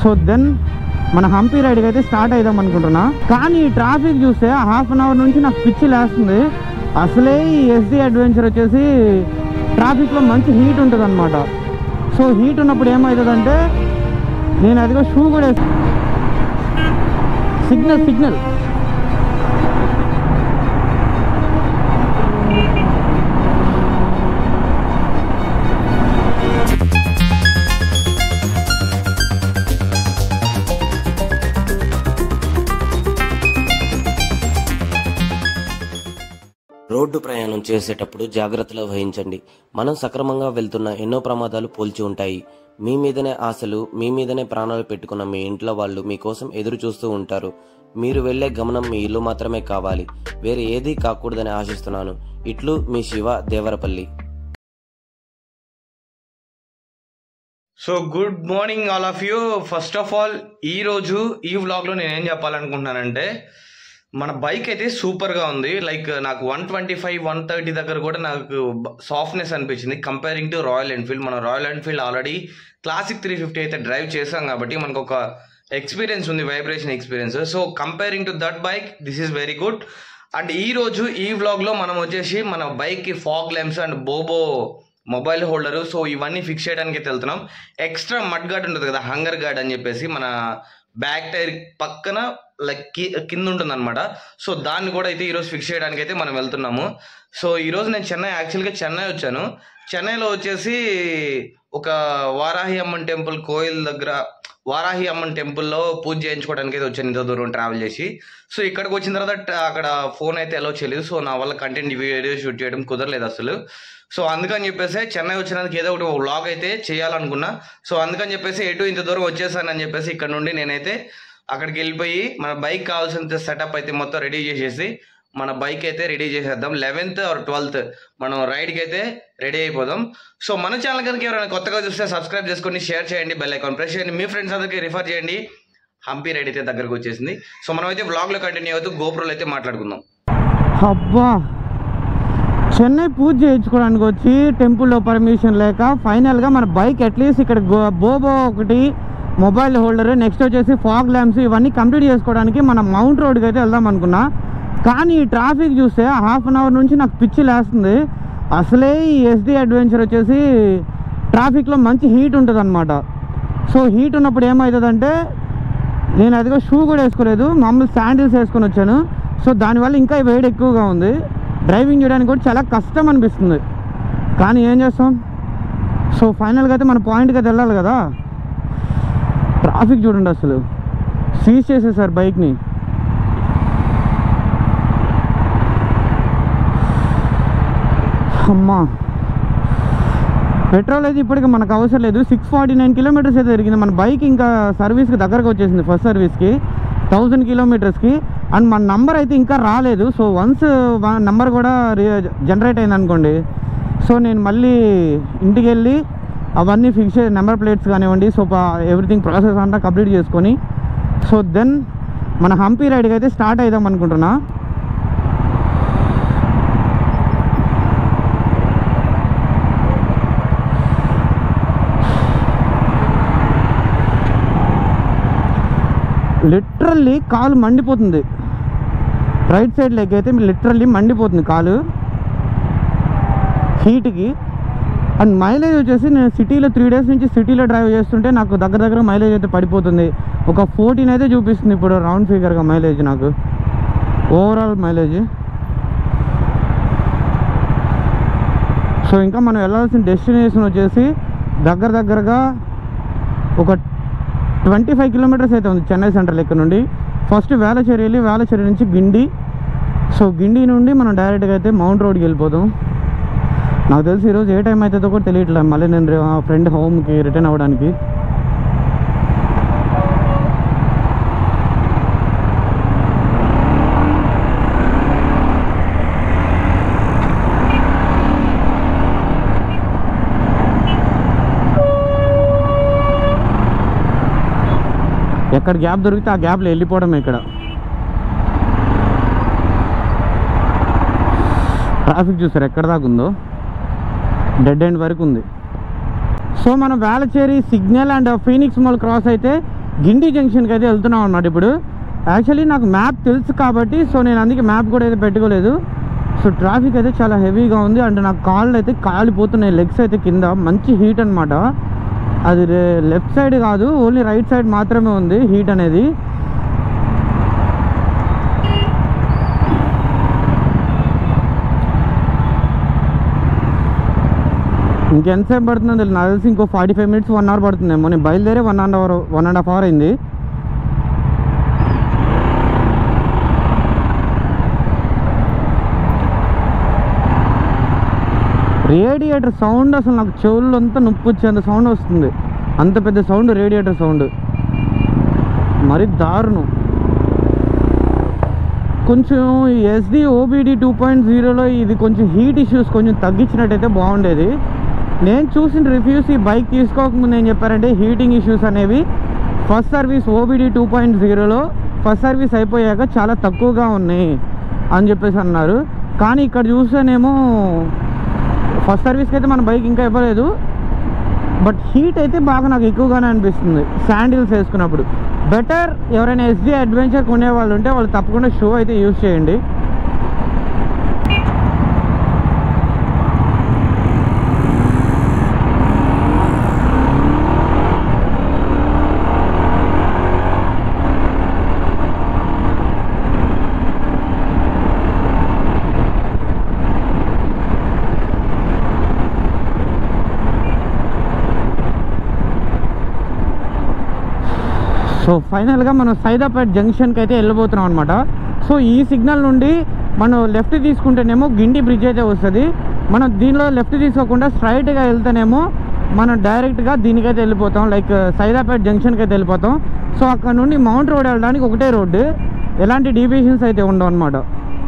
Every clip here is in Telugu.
సో దెన్ మన హంపీ రైడ్కి అయితే స్టార్ట్ అయిదాం అనుకుంటున్నా కానీ ఈ ట్రాఫిక్ చూస్తే హాఫ్ అన్ అవర్ నుంచి నాకు పిచ్చి లేస్తుంది అసలే ఈ ఎస్డి అడ్వెంచర్ వచ్చేసి ట్రాఫిక్లో మంచి హీట్ ఉంటుంది అనమాట సో హీట్ ఉన్నప్పుడు ఏమవుతుందంటే నేను అదిగో షూ కూడా వేసు సిగ్నల్ సిగ్నల్ రోడ్డు ప్రయాణం చేసేటప్పుడు జాగ్రత్తలు వహించండి మనం సక్రమంగా వెళ్తున్న ఎన్నో ప్రమాదాలు పోల్చి ఉంటాయి మీ మీదనే ఆశలు మీ మీదనే ప్రాణాలు పెట్టుకున్న మీ ఇంట్లో వాళ్ళు మీకోసం ఎదురు చూస్తూ ఉంటారు మీరు వెళ్లే గమనం మీ ఇల్లు మాత్రమే కావాలి వేరే ఏదీ కాకూడదని ఆశిస్తున్నాను ఇట్లు మీ Shiva Devarapalli so good morning all of you first of all ఈ రోజు ఈ వ్లాగ్లో నేను ఏం చెప్పాలనుకుంటున్నానంటే మన బైక్ అయితే సూపర్గా ఉంది లైక్ నాకు one twenty five one thirty దగ్గర కూడా నాకు సాఫ్ట్నెస్ అనిపించింది కంపేరింగ్ టు రాయల్ ఎన్ఫీల్డ్ మన Royal Enfield already classic three fifty అయితే డ్రైవ్ చేసాం కాబట్టి మనకు ఒక ఎక్స్పీరియన్స్ ఉంది vibration experience so comparing to that bike this is very good and ఈ రోజు ఈ వ్లాగ్లో మనం వచ్చేసి మన బైక్కి fog lamps and BOBO mobile holder so ఇవన్నీ ఫిక్స్ చేయడానికి అయితే వెళ్తున్నాం ఎక్స్ట్రా మడ్ గార్డ్ ఉంటుంది కదా హంగర్ గార్డ్ అని చెప్పేసి మన బ్యాక్ టైర్ పక్కన లైక్ కింద ఉంటుంది అనమాట సో దాన్ని కూడా అయితే ఈరోజు ఫిక్స్ చేయడానికి అయితే మనం వెళ్తున్నాము సో ఈరోజు నేను చెన్నై యాక్చువల్గా చెన్నై వచ్చాను చెన్నైలో వచ్చేసి ఒక వారాహి అమ్మన్ టెంపుల్ కోయిల్ దగ్గర వారాహి అమ్మన్ టెంపుల్లో పూజ చేయించుకోవడానికి అయితే వచ్చాను ఇంత దూరం ట్రావెల్ చేసి సో ఇక్కడికి వచ్చిన తర్వాత ట- అక్కడ ఫోన్ అయితే ఎలా చేయలేదు సో నా వల్ల కంటెంట్ వీడియో షూట్ చేయడం కుదరలేదు అసలు సో అందుకని చెప్పేసి చెన్నై వచ్చినందుకు ఏదో ఒకటి వ్లాగ్ అయితే చేయాలనుకున్నా సో అందుకని చెప్పేసి ఎటు ఇంత దూరం వచ్చేసానని చెప్పేసి ఇక్కడ నుండి నేనైతే అక్కడికి వెళ్ళిపోయి మన బైక్ కావాల్సిన సెటప్ అయితే మొత్తం రెడీ చేసేసి మన బైక్ అయితే రెడీ చేసేద్దాం లెవెన్త్ ఆర్ ట్వెల్త్ మనం రైడ్కి అయితే రెడీ అయిపోదాం సో మన ఛానల్ కనుక ఎవరైనా కొత్తగా చూస్తే సబ్స్క్రైబ్ చేసుకొని షేర్ చేయండి బెల్ ఐకాన్ ప్రెస్ చేయండి మీ ఫ్రెండ్స్ అందరికీ రిఫర్ చేయండి హంపీ రైడ్ అయితే దగ్గరకు వచ్చేసింది సో మనం అయితే వ్లాగ్లో కంటిన్యూ అవుతూ గోప్రోలో అయితే మాట్లాడుకుందాం అబ్బా చెన్నై పూజ చేయించుకోవడానికి వచ్చి టెంపుల్లో పర్మిషన్ లేక ఫైనల్గా మన బైక్ అట్లీస్ట్ ఇక్కడ గో- బోబో ఒకటి మొబైల్ హోల్డర్ నెక్స్ట్ వచ్చేసి ఫాగ్ ల్యాంప్స్ ఇవన్నీ కంప్లీట్ చేసుకోవడానికి మన మౌంట్ రోడ్కి అయితే వెళ్దాం అనుకున్నా కానీ ఈ ట్రాఫిక్ చూస్తే హాఫ్ అన్ అవర్ నుంచి నాకు పిచ్చి లేస్తుంది అసలే ఈ ఎస్డి అడ్వెంచర్ వచ్చేసి ట్రాఫిక్లో మంచి హీట్ ఉంటుంది అనమాట సో హీట్ ఉన్నప్పుడు ఏమవుతుందంటే నేను అదిగో షూ కూడా వేసుకోలేదు మామూలు శాండిల్స్ వేసుకొని వచ్చాను సో దానివల్ల ఇంకా వేడి ఎక్కువగా ఉంది డ్రైవింగ్ చేయడానికి కూడా చాలా కష్టం అనిపిస్తుంది కానీ ఏం చేస్తాం సో ఫైనల్గా అయితే మన పాయింట్కి అయితే వెళ్ళాలి కదా ట్రాఫిక్ చూడండి అసలు సీజ్ చేసేసారు బైక్ని అమ్మా పెట్రోల్ అయితే ఇప్పటికి మనకు అవసరం లేదు సిక్స్ ఫార్టీ నైన్ కిలోమీటర్స్ అయితే తిరిగింది మన బైక్ ఇంకా సర్వీస్కి దగ్గరకు వచ్చేసింది ఫస్ట్ సర్వీస్కి థౌజండ్ కిలోమీటర్స్కి అండ్ మన నంబర్ అయితే ఇంకా రాలేదు సో వన్స్ నంబర్ కూడా జనరేట్ అయింది అనుకోండి సో నేను మళ్ళీ ఇంటికి వెళ్ళి అవన్నీ ఫిక్స్ నెంబర్ ప్లేట్స్ కానివ్వండి సో ఎవ్రీథింగ్ ప్రాసెస్ అంతా కంప్లీట్ చేసుకొని సో దెన్ మన హంపీ రైడ్కి అయితే స్టార్ట్ అయిదాం అనుకుంటున్నా లిటరల్లీ కాలు మండిపోతుంది రైట్ సైడ్ లెగ్ అయితే లిటరల్లీ మండిపోతుంది కాలు హీట్కి అండ్ మైలేజ్ వచ్చేసి నేను సిటీలో త్రీ డేస్ నుంచి సిటీలో డ్రైవ్ చేస్తుంటే నాకు దగ్గర దగ్గర మైలేజ్ అయితే పడిపోతుంది ఒక ఫోర్టీన్ అయితే చూపిస్తుంది ఇప్పుడు రౌండ్ ఫిగర్గా మైలేజ్ నాకు ఓవరాల్ మైలేజ్ సో ఇంకా మనం వెళ్ళాల్సిన డెస్టినేషన్ వచ్చేసి దగ్గర దగ్గరగా ఒక ట్వంటీ ఫైవ్ కిలోమీటర్స్ అయితే ఉంది చెన్నై సెంట్రల్ ఇక్కడ నుండి ఫస్ట్ వేలచెరి వెళ్ళి వేలచెరి నుంచి గిండి సో గిండి నుండి మనం డైరెక్ట్గా అయితే మౌంట్ రోడ్కి వెళ్ళిపోదాం నాకు తెలిసి ఈరోజు ఏ టైం అవుతుందో కూడా తెలియట్లేదు మళ్ళీ నేను రే- మా ఫ్రెండ్ హోమ్కి రిటర్న్ అవ్వడానికి ఎక్కడ గ్యాప్ దొరికితే ఆ గ్యాప్లో వెళ్ళిపోవడమే ఇక్కడ ట్రాఫిక్ చూసారు ఎక్కడ దాకా ఉందో డెడ్ ఎండ్ వరకు ఉంది సో మనం Velachery signal and Phoenix mall cross అయితే గిండి జంక్షన్కి అయితే వెళ్తున్నాం అన్నమాట ఇప్పుడు యాక్చువల్లీ నాకు మ్యాప్ తెలుసు కాబట్టి సో నేను అందుకే మ్యాప్ కూడా అయితే పెట్టుకోలేదు సో ట్రాఫిక్ అయితే చాలా హెవీగా ఉంది అండ్ నాకు కాళ్ళు అయితే కాలిపోతున్నాయి లెగ్స్ అయితే కింద మంచి హీట్ అనమాట అది లెఫ్ట్ సైడ్ కాదు ఓన్లీ రైట్ సైడ్ మాత్రమే ఉంది హీట్ అనేది ఇంకెంతసేపు పడుతుందో తెలియదు నాకు తెలిసి ఇంకో forty five minutes one hour పడుతుందేమో నేను బయలుదేరే one and hour one and half hour అయింది రేడియేటర్ సౌండ్ అసలు నాకు చెవుల్లో అంతా నొప్పి వచ్చేంత సౌండ్ వస్తుంది అంత పెద్ద సౌండ్ రేడియేటర్ సౌండ్ మరి దారుణం కొంచెం ఎస్డి ఓబిడి టూ పాయింట్ జీరోలో ఇది కొంచెం హీట్ ఇష్యూస్ కొంచెం తగ్గించినట్టయితే బాగుండేది నేను చూసిన రివ్యూస్ ఈ బైక్ తీసుకోకముందు ఏం చెప్పారంటే హీటింగ్ ఇష్యూస్ అనేవి first service OBD two point జీరోలో ఫస్ట్ సర్వీస్ అయిపోయాక చాలా తక్కువగా ఉన్నాయి అని చెప్పేసి అన్నారు కానీ ఇక్కడ చూస్తేనేమో ఫస్ట్ సర్వీస్కి అయితే మన బైక్ ఇంకా ఇవ్వలేదు బట్ హీట్ అయితే బాగా నాకు ఎక్కువగానే అనిపిస్తుంది శాండిల్స్ వేసుకున్నప్పుడు బెటర్ ఎవరైనా ఎస్డి అడ్వెంచర్ కొనే వాళ్ళు ఉంటే వాళ్ళు తప్పకుండా షూ అయితే యూజ్ చేయండి సో ఫైనల్గా మనం సైదాపేట్ జంక్షన్కి అయితే వెళ్ళిపోతున్నాం అనమాట సో ఈ సిగ్నల్ నుండి మనం లెఫ్ట్ తీసుకుంటేనేమో గిండి బ్రిడ్జ్ అయితే వస్తుంది మనం దీనిలో లెఫ్ట్ తీసుకోకుండా స్ట్రైట్గా వెళ్తేనేమో మనం డైరెక్ట్గా దీనికైతే వెళ్ళిపోతాం లైక్ సైదాపేట్ జంక్షన్కి అయితే వెళ్ళిపోతాం సో అక్కడ నుండి మౌంట్ రోడ్ వెళ్ళడానికి ఒకటే రోడ్డు ఎలాంటి డీవియేషన్స్ అయితే ఉండవు అనమాట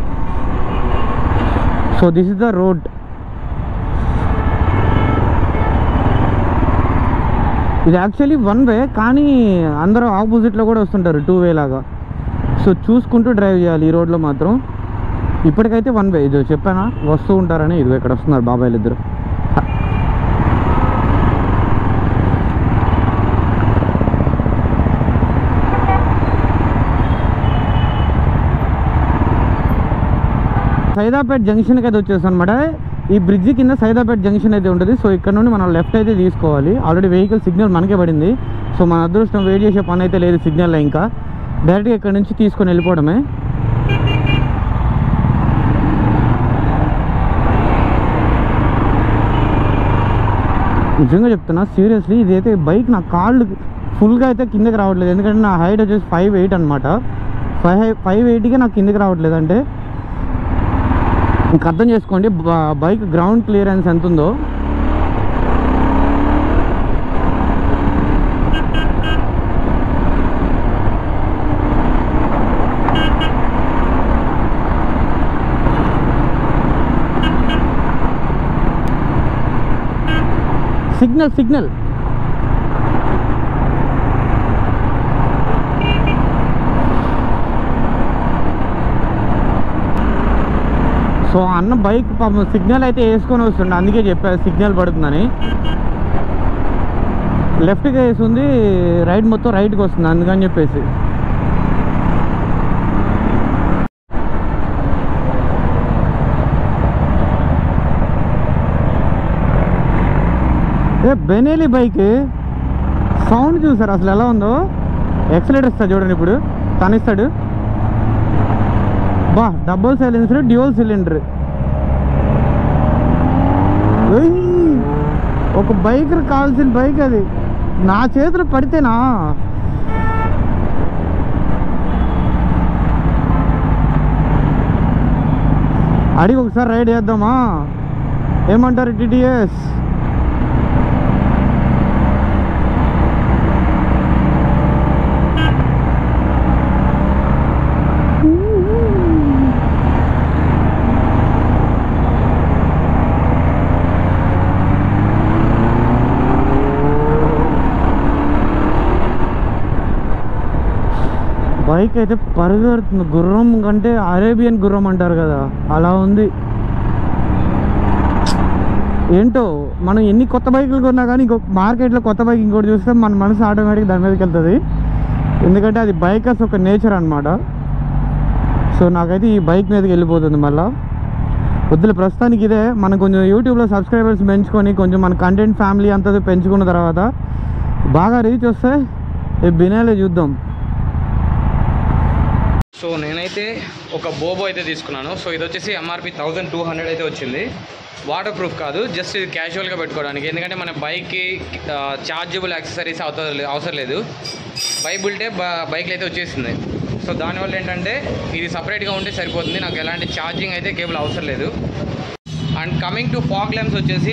so this is the road ఇది యాక్చువల్లీ వన్ వే కానీ అందరూ ఆపోజిట్లో కూడా వస్తుంటారు టూ వే లాగా సో చూసుకుంటూ డ్రైవ్ చేయాలి ఈ రోడ్లో మాత్రం ఇప్పటికైతే వన్ వే ఇది చెప్పానా వస్తూ ఉంటారని ఇది ఇక్కడ వస్తున్నారు బాబాయ్లు ఇద్దరు సైదాపేట్ జంక్షన్కి అయితే వచ్చేస్తాం అనమాట ఈ బ్రిడ్జి కింద సైదాపేట్ జంక్షన్ అయితే ఉంటుంది సో ఇక్కడ నుండి మనం లెఫ్ట్ అయితే తీసుకోవాలి ఆల్రెడీ వెహికల్ సిగ్నల్ మనకే పడింది సో మన అదృష్టం వెయిట్ చేసే పని అయితే లేదు సిగ్నల్లో ఇంకా డైరెక్ట్గా ఇక్కడ నుంచి తీసుకొని వెళ్ళిపోవడమే నిజంగా చెప్తున్నా సీరియస్లీ ఇదైతే బైక్ నా కాళ్ళు ఫుల్గా అయితే కిందకి రావట్లేదు ఎందుకంటే నా హైట్ వచ్చేసి ఫైవ్ ఎయిట్ అనమాట ఫైవ్ ఫైవ్ ఎయిట్కి నాకు కిందకి రావట్లేదు అంటే ఇంక అర్థం చేసుకోండి బ- బైక్ గ్రౌండ్ క్లియరెన్స్ ఎంత ఉందో సిగ్నల్ సిగ్నల్ సో అన్న బైక్ పాపం సిగ్నల్ అయితే వేసుకొని వస్తుండే అందుకే చెప్పారు సిగ్నల్ పడుతుందని లెఫ్ట్కి వేసింది రైట్ మొత్తం రైట్కి వస్తుంది అందుకని చెప్పేసి ఏ బెనేలి బైక్ సౌండ్ చూసారు అసలు ఎలా ఉందో ఎక్సలేటర్ ఇస్తా చూడండి ఇప్పుడు తనిస్తాడు బా డబుల్ సైలెన్సర్ డ్యూయల్ సిలిండర్ ఒక బైక్ కావాల్సిన బైక్ అది నా చేతులు పడితేనా అడిగి ఒకసారి రైడ్ చేద్దామా ఏమంటారు టీటీఎస్ బైక్ అయితే పరిగెడుతుంది గుర్రం కంటే అరేబియన్ గుర్రం అంటారు కదా అలా ఉంది ఏంటో మనం ఎన్ని కొత్త బైకులు కొన్నా కానీ ఇంకొక మార్కెట్లో కొత్త బైక్ ఇంకోటి చూస్తే మన మనసు ఆటోమేటిక్ దాని మీదకి వెళ్తుంది ఎందుకంటే అది బైకర్స్ ఒక నేచర్ అనమాట సో నాకైతే ఈ బైక్ మీదకి వెళ్ళిపోతుంది మళ్ళా వద్దులే ప్రస్తుతానికి ఇదే మనం కొంచెం యూట్యూబ్లో సబ్స్క్రైబర్స్ పెంచుకొని కొంచెం మన కంటెంట్ ఫ్యామిలీ అంతా పెంచుకున్న తర్వాత బాగా రీచ్ వస్తే ఈ బినాలే చూద్దాం సో నేనైతే ఒక బోబో అయితే తీసుకున్నాను సో ఇది వచ్చేసి ఎంఆర్పి థౌజండ్ టూ హండ్రెడ్ అయితే వచ్చింది వాటర్ ప్రూఫ్ కాదు జస్ట్ ఇది క్యాజువల్గా పెట్టుకోవడానికి ఎందుకంటే మన బైక్కి చార్జబుల్ యాక్సెసరీస్ అవసరం అవసరం లేదు బైక్ బుల్టే బైక్లో అయితే వచ్చేసింది సో దానివల్ల ఏంటంటే ఇది సపరేట్గా ఉంటే సరిపోతుంది నాకు ఎలాంటి ఛార్జింగ్ అయితే కేబుల్ అవసరం లేదు and coming to fog lamps వచ్చేసి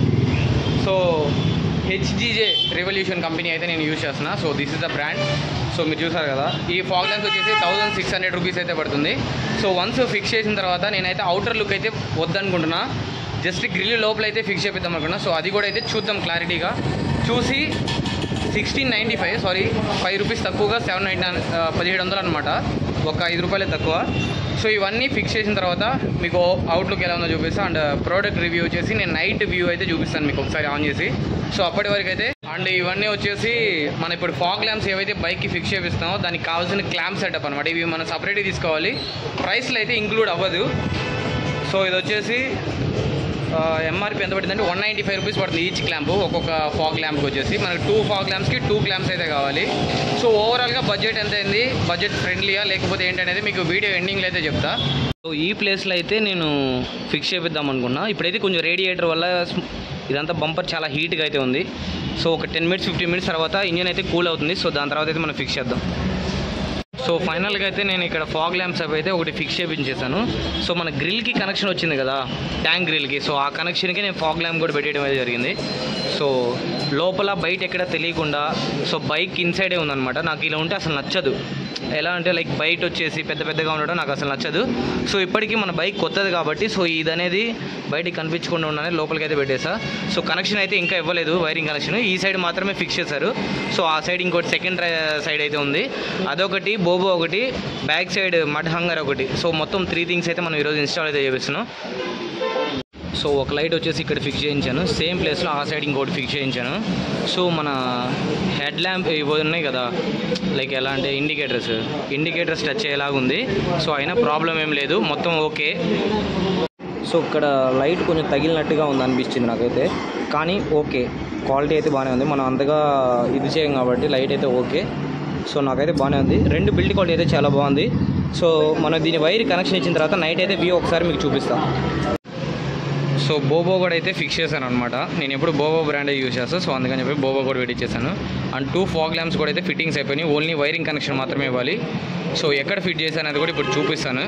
సో హెచ్జీజే రెవల్యూషన్ కంపెనీ అయితే నేను యూజ్ చేస్తున్నా so this is the brand so మీరు చూసారు కదా ఈ ఫాగ్ లెన్స్ వచ్చేసి థౌసండ్ సిక్స్ హండ్రెడ్ రూపీస్ అయితే పడుతుంది సో వన్స్ ఫిక్స్ చేసిన తర్వాత నేనైతే అవుటర్ లుక్ అయితే వద్దనుకుంటున్నా జస్ట్ గ్రిల్ లోపల అయితే ఫిక్స్ చేపిద్దాం అనుకున్నా సో అది కూడా అయితే చూద్దాం క్లారిటీగా చూసి sixteen ninety five sorry five rupees తక్కువగా సెవెన్ నైంటీ పదిహేడు వందలు అనమాట ఒక ఐదు రూపాయలే తక్కువ సో ఇవన్నీ ఫిక్స్ చేసిన తర్వాత మీకు అవుట్లుక్ ఎలా ఉందో చూపిస్తాను అండ్ ప్రోడక్ట్ రివ్యూ వచ్చేసి నేను నైట్ వ్యూ అయితే చూపిస్తాను మీకు ఒకసారి ఆన్ చేసి సో అప్పటి వరకు అయితే అండ్ ఇవన్నీ వచ్చేసి మన ఇప్పుడు ఫాగ్ ల్యాంప్స్ ఏవైతే బైక్కి ఫిక్స్ చేపిస్తామో దానికి కావాల్సిన క్లాంప్ సెటప్ అనమాట ఇవి మనం సపరేట్గా తీసుకోవాలి ప్రైస్లో అయితే ఇంక్లూడ్ అవ్వదు సో ఇది వచ్చేసి ఎంఆర్పి ఎంత పడుతుందంటే వన్ నైంటీ ఫైవ్ రూపీస్ పడుతుంది ఈచ్ క్లాంప్ ఒక్కొక్క ఫాగ్ ల్యాంప్కి వచ్చేసి మనకి టూ ఫాగ్ ల్యాంప్స్కి టూ క్లాంప్స్ అయితే కావాలి సో ఓవరాల్గా బడ్జెట్ ఎంత అయింది బడ్జెట్ ఫ్రెండ్లీయా లేకపోతే ఏంటనేది మీకు వీడియో ఎండింగ్లో అయితే చెప్తా సో ఈ ప్లేస్లో అయితే నేను ఫిక్స్ చేపిద్దాం అనుకున్నా ఇప్పుడైతే కొంచెం రేడియేటర్ వల్ల స్మ్- ఇదంతా బంపర్ చాలా హీట్గా అయితే ఉంది సో ఒక టెన్ మినిట్స్ ఫిఫ్టీన్ మినిట్స్ తర్వాత ఇంజన్ అయితే కూల్ అవుతుంది సో దాని తర్వాత అయితే మనం ఫిక్స్ చేద్దాం సో ఫైనల్గా అయితే నేను ఇక్కడ ఫాగ్ ల్యాంప్స్ అవి అయితే ఒకటి ఫిక్స్ చేయించేసాను సో మన గ్రిల్కి కనెక్షన్ వచ్చింది కదా ట్యాంక్ గ్రిల్కి సో ఆ కనెక్షన్కి నేను ఫాగ్ ల్యాంప్ కూడా పెట్టేయడం అయితే జరిగింది సో లోపల బయట ఎక్కడ తెలియకుండా సో బైక్ ఇన్సైడే ఉందన్నమాట నాకు ఇలా ఉంటే అసలు నచ్చదు ఎలా అంటే లైక్ బయట వచ్చేసి పెద్ద పెద్దగా ఉండడం నాకు అసలు నచ్చదు సో ఇప్పటికీ మన బైక్ కొత్తది కాబట్టి సో ఇది అనేది బయటికి కనిపించకుండా ఉండనే లోపలికి అయితే పెట్టేసా సో కనెక్షన్ అయితే ఇంకా ఇవ్వలేదు వైరింగ్ కనెక్షన్ ఈ సైడ్ మాత్రమే ఫిక్స్ చేశారు సో ఆ సైడ్ ఇంకోటి సెకండ్ సైడ్ అయితే ఉంది అదొకటి బోబో ఒకటి బ్యాక్ సైడ్ మడ్ హంగర్ ఒకటి సో మొత్తం త్రీ థింగ్స్ అయితే మనం ఈరోజు ఇన్స్టాల్ అయితే చేపిస్తున్నాం సో ఒక లైట్ వచ్చేసి ఇక్కడ ఫిక్స్ చేయించాను సేమ్ ప్లేస్లో ఆ సైడ్ ఇంకోటి ఫిక్స్ చేయించాను సో మన హెడ్ ల్యాంప్ ఇవి ఉన్నాయి కదా లైక్ ఎలా అంటే ఇండికేటర్స్ ఇండికేటర్స్ టచ్ అయ్యేలాగా ఉంది సో అయినా ప్రాబ్లం ఏం లేదు మొత్తం ఓకే సో ఇక్కడ లైట్ కొంచెం తగిలినట్టుగా ఉంది అనిపించింది నాకైతే కానీ ఓకే క్వాలిటీ అయితే బాగానే ఉంది మనం అంతగా ఇది చేయం కాబట్టి లైట్ అయితే ఓకే సో నాకైతే బాగానే ఉంది రెండు బిల్డ్ క్వాలిటీ అయితే చాలా బాగుంది సో మనం దీని వైర్ కనెక్షన్ ఇచ్చిన తర్వాత నైట్ అయితే వ్యూ ఒకసారి మీకు చూపిస్తాను సో బోబో కూడా అయితే ఫిక్స్ చేశాను అనమాట నేను ఎప్పుడు బోబో బ్రాండే యూజ్ చేస్తాను సో అందుకని చెప్పి బోబో కూడా పెట్టించేసాను అండ్ టూ ఫాగ్ ల్యాంప్స్ కూడా అయితే ఫిట్టింగ్స్ అయిపోయినాయి ఓన్లీ వైరింగ్ కనెక్షన్ మాత్రమే ఇవ్వాలి సో ఎక్కడ ఫిట్ చేశాను అది కూడా ఇప్పుడు చూపిస్తాను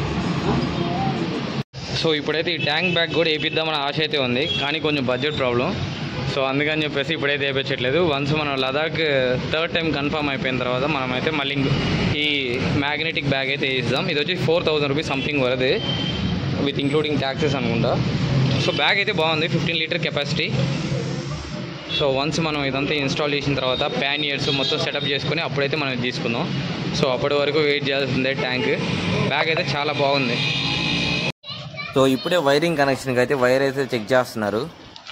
సో ఇప్పుడైతే ఈ ట్యాంక్ బ్యాగ్ కూడా వేపిద్దామని ఆశ అయితే ఉంది కానీ కొంచెం బడ్జెట్ ప్రాబ్లం సో అందుకని చెప్పేసి ఇప్పుడైతే వేపించట్లేదు వన్స్ మనం లదాఖ్ థర్డ్ టైం కన్ఫర్మ్ అయిపోయిన తర్వాత మనం అయితే మళ్ళీ ఇంకో- ఈ మ్యాగ్నెటిక్ బ్యాగ్ అయితే వేయిద్దాం ఇది వచ్చి ఫోర్ థౌసండ్ రూపీస్ సంథింగ్ వరది విత్ ఇంక్లూడింగ్ ట్యాక్సెస్ అనుకుంటా సో బ్యాగ్ అయితే బాగుంది fifteen litre capacity so once మనం ఇదంతా ఇన్స్టాల్ చేసిన తర్వాత ప్యాన్ ఇయర్స్ మొత్తం సెటప్ చేసుకొని అప్పుడైతే మనం ఇది తీసుకుందాం సో అప్పటి వరకు వెయిట్ చేయాల్సిందే ట్యాంక్ బ్యాగ్ అయితే చాలా బాగుంది సో ఇప్పుడే వైరింగ్ కనెక్షన్కి అయితే వైర్ అయితే చెక్ చేస్తున్నారు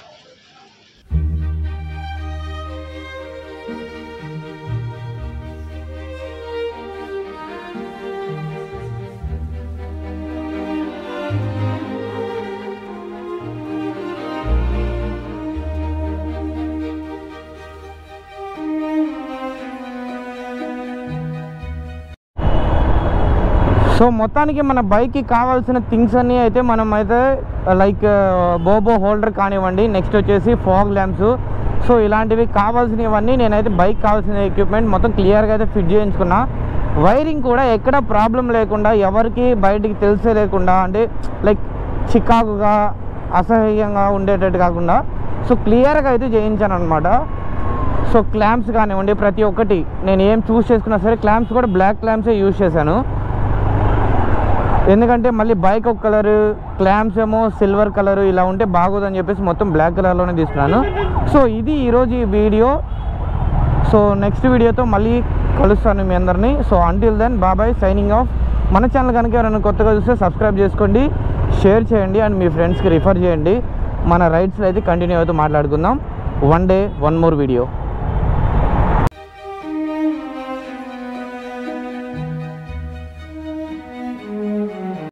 సో మొత్తానికి మన బైక్కి కావాల్సిన థింగ్స్ అన్నీ అయితే మనం అయితే లైక్ బోబో హోల్డర్ కానివ్వండి నెక్స్ట్ వచ్చేసి ఫాగ్ ల్యాంప్స్ సో ఇలాంటివి కావాల్సినవన్నీ నేనైతే బైక్ కావాల్సిన ఎక్విప్మెంట్ మొత్తం క్లియర్గా అయితే ఫిట్ చేయించుకున్నా వైరింగ్ కూడా ఎక్కడ ప్రాబ్లం లేకుండా ఎవరికి బయటికి తెలిసే లేకుండా అంటే లైక్ చికాకుగా అసహ్యంగా ఉండేటట్టు కాకుండా సో క్లియర్గా అయితే చేయించాను అనమాట సో క్లాంప్స్ కానివ్వండి ప్రతి ఒక్కటి నేను ఏం చూస్ చేసుకున్నా సరే క్లాంప్స్ కూడా బ్లాక్ క్లాంప్సే యూజ్ చేశాను ఎందుకంటే మళ్ళీ బైక్ ఒక కలర్ క్లాంప్స్ ఏమో సిల్వర్ కలర్ ఇలా ఉంటే బాగోదని చెప్పేసి మొత్తం బ్లాక్ కలర్లోనే తీసుకున్నాను సో ఇది ఈరోజు ఈ వీడియో సో నెక్స్ట్ వీడియోతో మళ్ళీ కలుస్తాను మీ అందరినీ సో అంటిల్ దెన్ బాబాయ్ సైనింగ్ ఆఫ్ మన ఛానల్ కనుక ఎవరైనా కొత్తగా చూస్తే సబ్స్క్రైబ్ చేసుకోండి షేర్ చేయండి అండ్ మీ ఫ్రెండ్స్కి రిఫర్ చేయండి మన రైడ్స్లో అయితే కంటిన్యూ అవుతూ మాట్లాడుకుందాం one day one more video